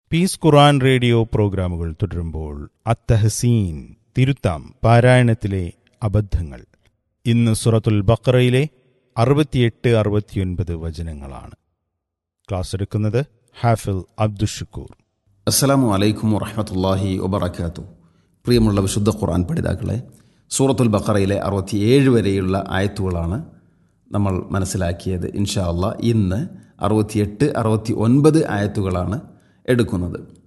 piece ഖുറാൻ radio പ്രോഗ്രാമുകൾ തുടരുമ്പോൾ അത്തഹസീൻ തിരുത്താം പാരായണത്തിലെ അബദ്ധങ്ങൾ ഇന്ന് സുറത്തുൽ ബക്കറയിലെ അറുപത്തിയെട്ട് അറുപത്തിയൊൻപത് വചനങ്ങളാണ് ക്ലാസ് എടുക്കുന്നത് ഹാഫിൽ അബ്ദുഷക്കൂർ അസ്സലാമു അലൈക്കും വറഹമത്തല്ലാഹി വബർക്കാത്തു പ്രിയമുള്ള വിശുദ്ധ ഖുർആൻ പഠിതാക്കളെ സൂറത്തുൽ ബക്കറയിലെ അറുപത്തിയേഴ് വരെയുള്ള ആയത്തുകളാണ് നമ്മൾ മനസ്സിലാക്കിയത് ഇൻഷാ അള്ളാ ഇന്ന് അറുപത്തിയെട്ട് അറുപത്തി ഒൻപത് ആയത്തുകളാണ് എടുക്കുന്നത്